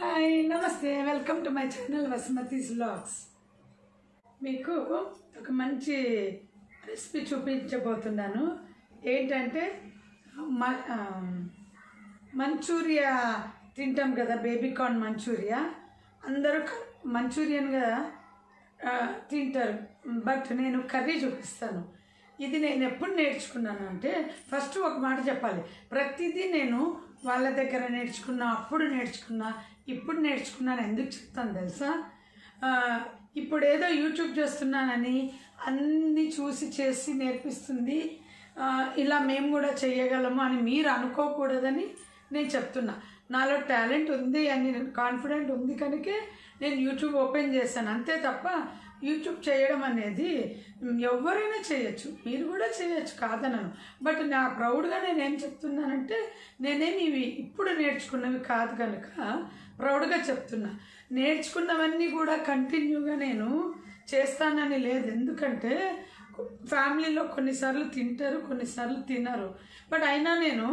hi namaste welcome to my channel Vasumathi's vlogs మీకు ఒక మంచి రెసిపీ చూపించబోతున్నాను ఏంటంటే మ- ఆ, మంచూరియా తింటాం కదా బేబీ కార్న్ మంచూరియా అందరూ క- మంచూరియన్గా ఆ, తింటారు బట్ నేను కర్రీ చూపిస్తాను ఇది నేను ఎప్పుడు నేర్చుకున్నాను అంటే ఫస్ట్ ఒక మాట చెప్పాలి ప్రతిదీ నేను వాళ్ళ దగ్గర నేర్చుకున్నా అప్పుడు నేర్చుకున్నా ఇప్పుడు నేర్చుకున్నాను ఎందుకు చెప్తాను తెలుసా ఆ, ఇప్పుడు ఏదో యూట్యూబ్ చేస్తున్నానని అన్నీ చూసి చేసి నేర్పిస్తుంది ఆ, ఇలా మేము కూడా చేయగలము అని మీరు అనుకోకూడదని నేను చెప్తున్నా నాలో టాలెంట్ ఉంది అని కాన్ఫిడెంట్ ఉంది కనుకే నేను యూట్యూబ్ ఓపెన్ చేశాను అంతే తప్ప యూట్యూబ్ చేయడం అనేది మ్, ఎవరైనా చేయొచ్చు మీరు కూడా చేయొచ్చు కాదనను బట్ నా ప్రౌడ్గా నేను ఏం చెప్తున్నానంటే నేనేమి ఇవి ఇప్పుడు నేర్చుకున్నవి కాదు కనుక ప్రౌడ్గా చెప్తున్నా నేర్చుకున్నవన్నీ కూడా కంటిన్యూగా నేను చేస్తానని లేదు ఎందుకంటే ఫ్యామిలీలో కొన్నిసార్లు తింటారు కొన్నిసార్లు తినరు బట్ అయినా నేను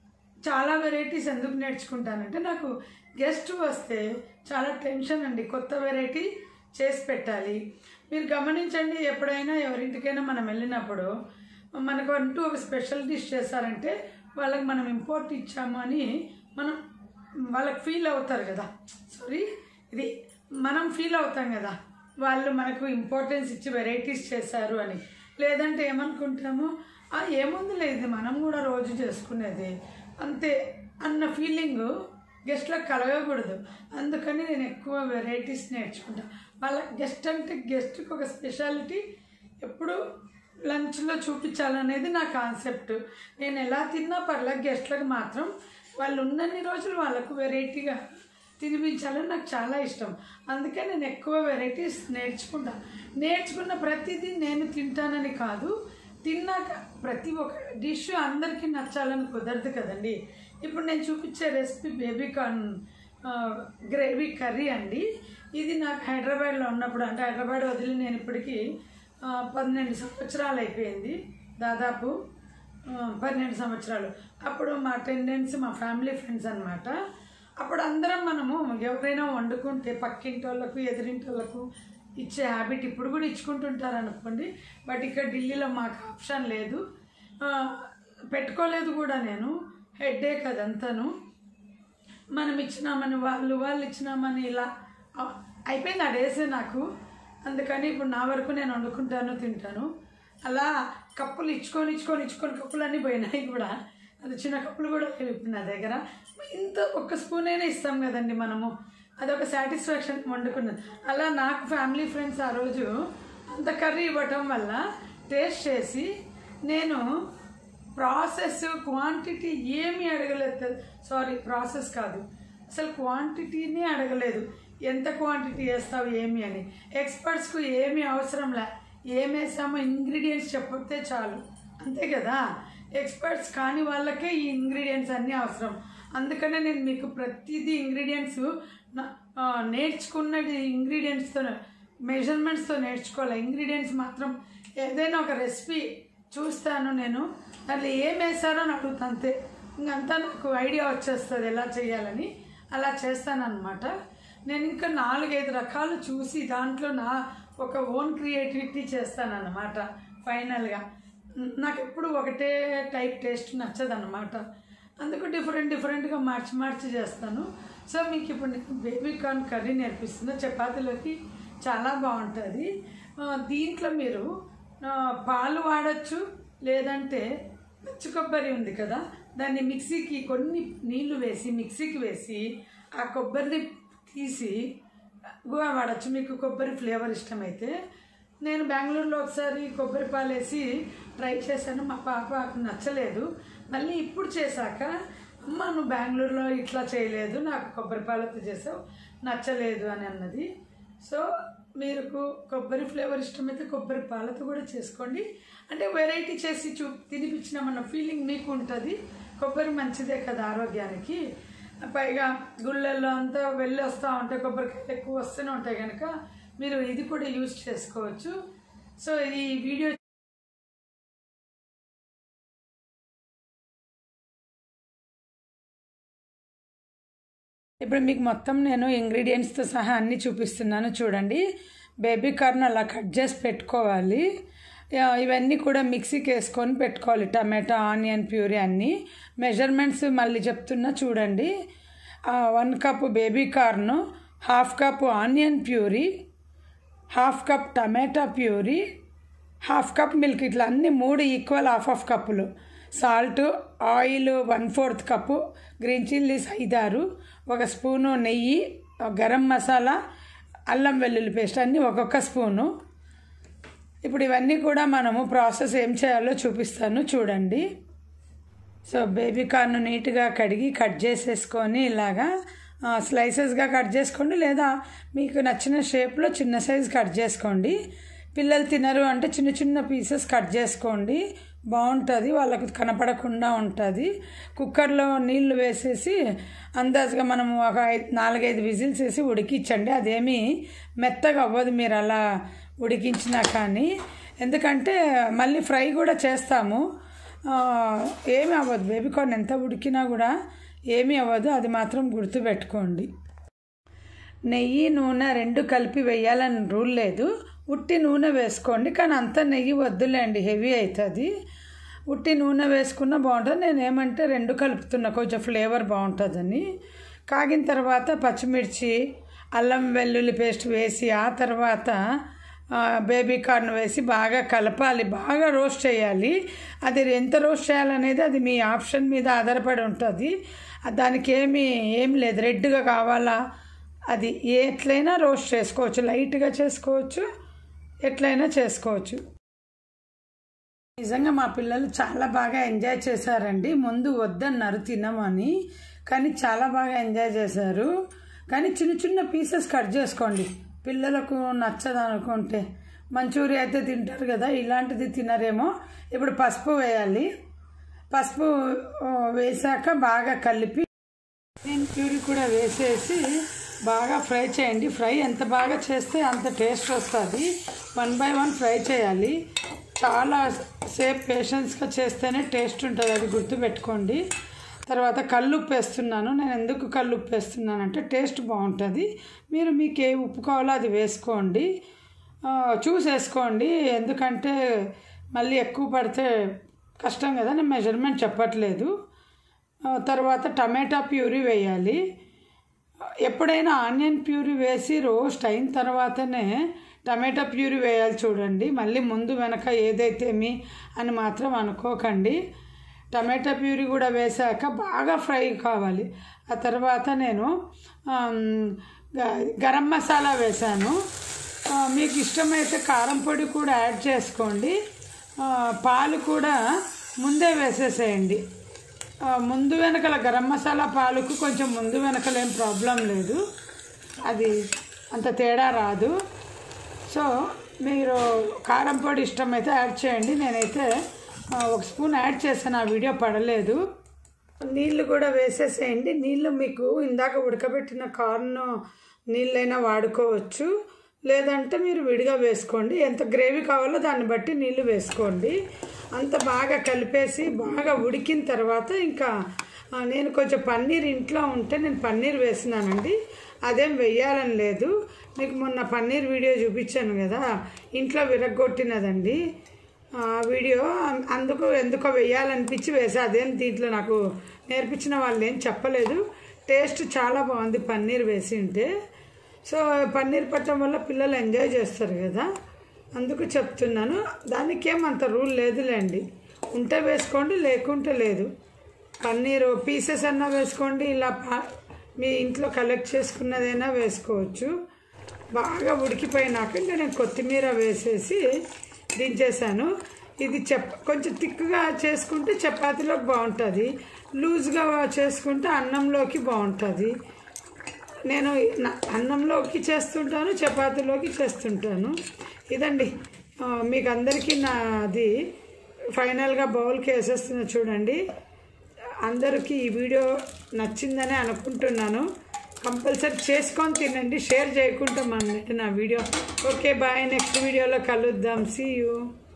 చాలా వెరైటీస్ ఎందుకు నేర్చుకుంటానంటే నాకు గెస్ట్ వస్తే చాలా టెన్షన్ అండి కొత్త వెరైటీ చేసి పెట్టాలి మీరు గమనించండి ఎప్పుడైనా ఎవరింటికైనా మనం వెళ్ళినప్పుడు మనకు అంటూ ఒక స్పెషల్ డిష్ చేశారంటే వాళ్ళకి మనం ఇంపోర్ట్ ఇచ్చాము అని మనం వాళ్ళకి ఫీల్ అవుతారు కదా సారీ ఇది మనం ఫీల్ అవుతాం కదా వాళ్ళు మనకు ఇంపార్టెన్స్ ఇచ్చి వెరైటీస్ చేశారు అని లేదంటే ఏమనుకుంటాము "ఆ, ఏముందిలే ఇది మనం కూడా రోజు చేసుకునేది అంతే అన్న ఫీలింగ్ గెస్ట్లకు కలగకూడదు అందుకని నేను ఎక్కువ వెరైటీస్ నేర్చుకుంటా వాళ్ళ గెస్ట్ అంటే గెస్ట్కి ఒక స్పెషాలిటీ ఎప్పుడు లంచ్లో చూపించాలనేది నా కాన్సెప్ట్ నేను ఎలా తిన్నా పర్లే గెస్ట్లకు మాత్రం వాళ్ళు ఉన్నన్ని రోజులు వాళ్ళకు వెరైటీగా తినిపించాలని నాకు చాలా ఇష్టం అందుకే నేను ఎక్కువ వెరైటీస్ నేర్చుకుంటా నేర్చుకున్న ప్రతిదీ నేను తింటానని కాదు తిన్నాక ప్రతి ఒక్క డిష్ అందరికీ నచ్చాలని కుదరదు కదండి ఇప్పుడు నేను చూపించే recipe baby corn gravy curry అండి ఇది నాకు హైదరాబాద్లో ఉన్నప్పుడు అంటే హైదరాబాద్ వదిలి నేను ఇప్పటికీ ఆ, పన్నెండు సంవత్సరాలు అయిపోయింది దాదాపు ఆ, పన్నెండు సంవత్సరాలు అప్పుడు మా టెండెన్స్ మా ఫ్యామిలీ ఫ్రెండ్స్ అనమాట అప్పుడు అందరం మనము ఎవరైనా వండుకుంటే పక్కింటి వాళ్ళకు ఎదురింటి వాళ్ళకు ఇచ్చే హ్యాబిట్ ఇప్పుడు కూడా ఇచ్చుకుంటుంటారు అనుకోండి బట్ ఇక్కడ ఢిల్లీలో మాకు ఆప్షన్ లేదు ఆ, పెట్టుకోలేదు కూడా నేను హెడ్ఏక్ అదంతాను మనం ఇచ్చినామని వాళ్ళు వాళ్ళు ఇచ్చినామని ఇలా అ- అయిపోయింది ఆ డేసే నాకు అందుకని ఇప్పుడు నా వరకు నేను వండుకుంటాను తింటాను అలా కప్పులు ఇచ్చుకొని ఇచ్చుకొని ఇచ్చుకొని కప్పులు అన్నీ పోయినాయి కూడా అది చిన్న కప్పులు కూడా లేవు ఇప్పుడు నా దగ్గర ఇంత ఒక్క స్పూన్ అయినా ఇస్తాం కదండి మనము అదొక సాటిస్ఫాక్షన్ వండుకున్నది అలా నాకు ఫ్యామిలీ ఫ్రెండ్స్ ఆ రోజు అంత కర్రీ ఇవ్వటం వల్ల టేస్ట్ చేసి నేను ప్రాసెస్ క్వాంటిటీ ఏమీ అడగలేదు సారీ ప్రాసెస్ కాదు అసలు క్వాంటిటీనే అడగలేదు ఎంత క్వాంటిటీ వేస్తావు ఏమి అని ఎక్స్పర్ట్స్కు ఏమీ అవసరం లే ఏం వేసామో ఇంగ్రీడియంట్స్ చెప్పితే చాలు అంతే కదా ఎక్స్పర్ట్స్ కాని వాళ్ళకే ఈ ఇంగ్రీడియంట్స్ అన్నీ అవసరం అందుకనే నేను మీకు ప్రతిదీ ఇంగ్రీడియంట్స్ నేర్చుకున్నది ఇంగ్రీడియంట్స్తో మెజర్మెంట్స్తో నేర్చుకోవాలి ఇంగ్రీడియంట్స్ మాత్రం ఏదైనా ఒక రెసిపీ చూస్తాను నేను దాంట్లో ఏం వేస్తారో అని అడుగుతా అంతే ఇంకంతా నాకు ఐడియా వచ్చేస్తుంది ఎలా చేయాలని అలా చేస్తానన్నమాట నేను ఇంకా నాలుగైదు రకాలు చూసి దాంట్లో నా ఒక ఓన్ క్రియేటివిటీ చేస్తానన్నమాట ఫైనల్గా నాకు ఎప్పుడు ఒకటే టైప్ టేస్ట్ నచ్చదన్నమాట అందుకు డిఫరెంట్ డిఫరెంట్గా మార్చి మార్చి చేస్తాను సో మీకు ఇప్పుడు నేను బేబీ కార్న్ కర్రీ నేర్పిస్తున్నా చపాతీలోకి చాలా బాగుంటుంది ఆ, దీంట్లో మీరు ఆ, పాలు వాడచ్చు లేదంటే పచ్చి కొబ్బరి ఉంది కదా దాన్ని మిక్సీకి కొన్ని నీళ్లు వేసి మిక్సీకి వేసి ఆ కొబ్బరిని తీసి గువా వాడచ్చు మీకు కొబ్బరి ఫ్లేవర్ ఇష్టమైతే నేను బెంగళూరులో ఒకసారి కొబ్బరి పాలు వేసి ట్రై చేశాను మా పాపకు నచ్చలేదు మళ్ళీ ఇప్పుడు చేశాక అమ్మ నువ్వు బెంగళూరులో ఇట్లా చేయలేదు నాకు కొబ్బరి పాలతో చేసావు నచ్చలేదు అని అన్నది సో మీరు కొబ్బరి ఫ్లేవర్ ఇష్టమైతే కొబ్బరి పాలతో కూడా చేసుకోండి అంటే వెరైటీ చేసి చూ తినిపించినామన్న ఫీలింగ్ మీకు ఉంటుంది కొబ్బరి మంచిదే కదా ఆరోగ్యానికి పైగా గుళ్ళల్లో అంతా వెళ్ళి వస్తూ ఉంటాయి కొబ్బరికాయలు ఎక్కువ వస్తూనే ఉంటాయి కనుక మీరు ఇది కూడా యూజ్ చేసుకోవచ్చు సో ఈ వీడియో ఇప్పుడు మీకు మొత్తం నేను ఇంగ్రీడియంట్స్తో సహా అన్నీ చూపిస్తున్నాను చూడండి బేబీ కార్న్ అలా కట్ చేసి పెట్టుకోవాలి ఆ, ఇవన్నీ కూడా మిక్సీకి వేసుకొని పెట్టుకోవాలి టమాటా ఆనియన్ ప్యూరీ అన్నీ మెజర్మెంట్స్ మళ్ళీ చెప్తున్నా చూడండి one cup baby corn half cup onion puree half cup tomato puree half cup milk ఇట్లా అన్ని మూడు ఈక్వల్ హాఫ్ హాఫ్ కప్పులు salt oil one fourth cup green chillies ఐదారు ఒక స్పూను నెయ్యి గరం మసాలా అల్లం వెల్లుల్లి పేస్ట్ అన్నీ ఒక్కొక్క స్పూను ఇప్పుడు ఇవన్నీ కూడా మనము ప్రాసెస్ ఏం చేయాలో చూపిస్తాను చూడండి సో బేబీ కార్న్ నీట్గా కడిగి కట్ చేసేసుకొని ఇలాగా ఆ, స్లైసెస్గా కట్ చేసుకోండి లేదా మీకు నచ్చిన షేప్లో చిన్న సైజ్ కట్ చేసుకోండి పిల్లలు తినరు అంటే చిన్న చిన్న పీసెస్ కట్ చేసుకోండి బాగుంటుంది వాళ్ళకు కనపడకుండా ఉంటుంది కుక్కర్లో నీళ్లు వేసేసి అందాజుగా మనము ఒక ఐదు నాలుగైదు విజిల్స్ వేసి ఉడికించండి అదేమీ మెత్తగా అవ్వదు మీరు అలా ఉడికించినా కానీ ఎందుకంటే మళ్ళీ ఫ్రై కూడా చేస్తాము ఆ, ఏమీ అవ్వదు బేబీ కార్న్ ఎంత ఉడికినా కూడా ఏమీ అవ్వదు అది మాత్రం గుర్తుపెట్టుకోండి నెయ్యి నూనె రెండు కలిపి వేయాలని రూల్ లేదు ఉట్టి నూనె వేసుకోండి కానీ అంత నెయ్యి వద్దులేండి హెవీ అవుతుంది ఉట్టి నూనె వేసుకున్న బాగుంటుంది నేను ఏమంటే రెండు కలుపుతున్నా కొంచెం ఫ్లేవర్ బాగుంటుందని కాగిన తర్వాత పచ్చిమిర్చి అల్లం వెల్లుల్లి పేస్ట్ వేసి ఆ తర్వాత ఆ, బేబీ కార్న్ వేసి బాగా కలపాలి బాగా రోస్ట్ చేయాలి అది ఎంత రోస్ట్ చేయాలనేది అది మీ ఆప్షన్ మీద ఆధారపడి ఉంటుంది దానికి ఏమి ఏం లేదు రెడ్గా కావాలా అది ఎట్లయినా రోస్ట్ చేసుకోవచ్చు లైట్గా చేసుకోవచ్చు ఎట్లయినా చేసుకోవచ్చు నిజంగా మా పిల్లలు చాలా బాగా ఎంజాయ్ చేశారండి ముందు వద్దన్నారు తినమని కానీ చాలా బాగా ఎంజాయ్ చేశారు కానీ చిన్న చిన్న పీసెస్ కట్ చేసుకోండి పిల్లలకు నచ్చదు అనుకుంటే మంచూరియా అయితే తింటారు కదా ఇలాంటిది తినరేమో ఇప్పుడు పసుపు వేయాలి పసుపు ఆ, వేశాక బాగా కలిపి నేను ప్యూరీ కూడా వేసేసి బాగా ఫ్రై చేయండి ఫ్రై ఎంత బాగా చేస్తే అంత టేస్ట్ వస్తుంది వన్ బై వన్ ఫ్రై చేయాలి చాలా సేపు పేషెన్స్గా చేస్తేనే టేస్ట్ ఉంటుంది అది గుర్తుపెట్టుకోండి తర్వాత కల్లుప్పు వేస్తున్నాను నేను ఎందుకు కల్లుప్పు వేస్తున్నానంటే టేస్ట్ బాగుంటుంది మీరు మీకు ఏ ఉప్పు కావాలో అది వేసుకోండి ఆ, చూసేసుకోండి ఎందుకంటే మళ్ళీ ఎక్కువ పడితే కష్టం కదా నేను మెజర్మెంట్ చెప్పట్లేదు ఆ, తర్వాత టమాటా ప్యూరీ వేయాలి ఎప్పుడైనా ఆనియన్ ప్యూరీ వేసి రోస్ట్ అయిన తర్వాతనే టమాటా ప్యూరీ వేయాలి చూడండి మళ్ళీ ముందు వెనక ఏదైతే మీ అని మాత్రం అనుకోకండి టమాటా ప్యూరీ కూడా వేసాక బాగా ఫ్రై కావాలి ఆ తర్వాత నేను ఆమ్, గ- గరం మసాలా వేశాను ఆ, మీకు ఇష్టమైతే కారం పొడి కూడా యాడ్ చేసుకోండి ఆ, పాలు కూడా ముందే వేసేసేయండి ఆ, ముందు వెనకల గరం మసాలా పాలకు కొంచెం ముందు వెనకల ఏం ప్రాబ్లం లేదు అది అంత తేడా రాదు సో మీరు కారం పొడి ఇష్టమైతే యాడ్ చేయండి నేనైతే ఆ, ఒక స్పూన్ యాడ్ చేశాను ఆ వీడియో పడలేదు నీళ్ళు కూడా వేసేసేయండి నీళ్ళు మీకు ఇందాక ఉడకబెట్టిన కార్న్ నీళ్ళైనా వాడుకోవచ్చు లేదంటే మీరు విడిగా వేసుకోండి ఎంత గ్రేవీ కావాలో దాన్ని బట్టి నీళ్ళు వేసుకోండి అంత బాగా కలిపేసి బాగా ఉడికిన తర్వాత ఇంకా ఆ, నేను కొంచెం పన్నీర్ ఇంట్లో ఉంటే నేను పన్నీర్ వేసినానండి అదేం వెయ్యాలని లేదు మీకు మొన్న పన్నీర్ వీడియో చూపించాను కదా ఇంట్లో విరగొట్టినదండి ఆ వీడియో అం- అందుకు ఎందుకో వెయ్యాలనిపించి వేసా అదేం దీంట్లో నాకు నేర్పించిన వాళ్ళు ఏం చెప్పలేదు టేస్ట్ చాలా బాగుంది పన్నీర్ వేసి ఉంటే సో పన్నీర్ పట్టడం వల్ల పిల్లలు ఎంజాయ్ చేస్తారు కదా అందుకు చెప్తున్నాను దానికేం అంత రూల్ లేదులేండి ఉంటే వేసుకోండి లేకుంటే లేదు పన్నీర్ పీసెస్ అన్నా వేసుకోండి ఇలా పా- మీ ఇంట్లో కలెక్ట్ చేసుకున్నదైనా వేసుకోవచ్చు బాగా ఉడికిపోయినాక ఇంకా నేను కొత్తిమీర వేసేసి దించేసాను ఇది చెప్ కొంచెం తిక్కుగా చేసుకుంటే చపాతీలోకి బాగుంటుంది లూజ్గా చేసుకుంటే అన్నంలోకి బాగుంటుంది నేను నా- అన్నంలోకి చేస్తుంటాను చపాతీలోకి చేస్తుంటాను ఇదండి ఆ, మీకు అందరికీ నాది ఫైనల్గా బౌల్కి వేసేస్తున్నా చూడండి అందరికీ ఈ వీడియో నచ్చిందని అనుకుంటున్నాను కంపల్సరీ చేసుకొని తినండి షేర్ చేయకుండా మన నా వీడియో ఓకే బాయ్ నెక్స్ట్ వీడియోలో కలుద్దాం సీ యూ